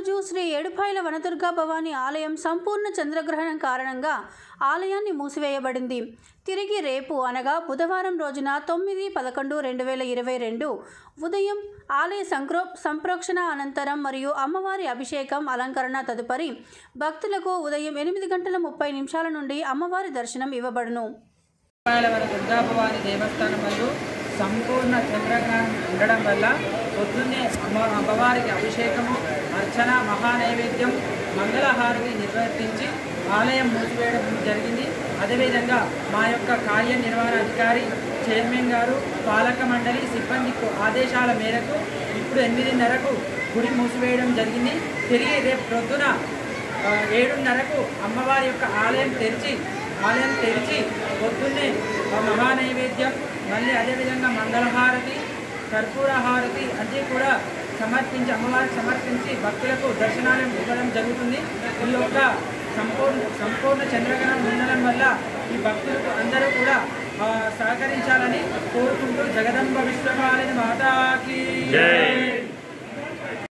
ఈరోజు శ్రీ ఏడుపాయల వనదుర్గా భవానీ ఆలయం సంపూర్ణ చంద్రగ్రహణం కారణంగా ఆలయాన్ని మూసివేయబడింది తిరిగి రేపు అనగా బుధవారం రోజున తొమ్మిది పదకొండు రెండు వేల ఇరవై రెండు ఉదయం ఆలయ సంక్రో సంప్రోక్షణ అనంతరం మరియు అమ్మవారి అభిషేకం అలంకరణ తదుపరి భక్తులకు ఉదయం ఎనిమిది గంటల ముప్పై నిమిషాల నుండి అమ్మవారి దర్శనం ఇవ్వబడును రూపాయలవర దుర్గాభవాని దేవస్థానం వల్ల సంపూర్ణ చంద్రగ్రహణం ఉండడం వల్ల పొద్దున్నే అమ్మ అమ్మవారికి అభిషేకము అర్చన మహానైవేద్యం మంగళహారతి నిర్వర్తించి ఆలయం మూసివేయడం జరిగింది అదేవిధంగా మా యొక్క కార్యనిర్వహణ అధికారి చైర్మన్ గారు పాలక మండలి సిబ్బందికి ఆదేశాల మేరకు ఇప్పుడు ఎనిమిదిన్నరకు గుడి మూసివేయడం జరిగింది తిరిగి రేపు ప్రొద్దున ఆ, ఏడున్నరకు అమ్మవారి యొక్క ఆలయం తెరిచి ఆలయం తెరిచి పొద్దున్నే ఆ మహానైవేద్యం మళ్ళీ అదేవిధంగా మంగళహారతి కర్పూర హారతి అన్నీ కూడా సమర్పించి అమ్మవారికి సమర్పించి భక్తులకు దర్శనాలు ఇవ్వడం జరుగుతుంది ఈ యొక్క సంపూర్ణ సంపూర్ణ చంద్రగ్రహణం ఉండడం వల్ల ఈ భక్తులకు అందరూ కూడా ఆ, సహకరించాలని కోరుకుంటూ జగదంబ విశ్వకాళిని మాతాకి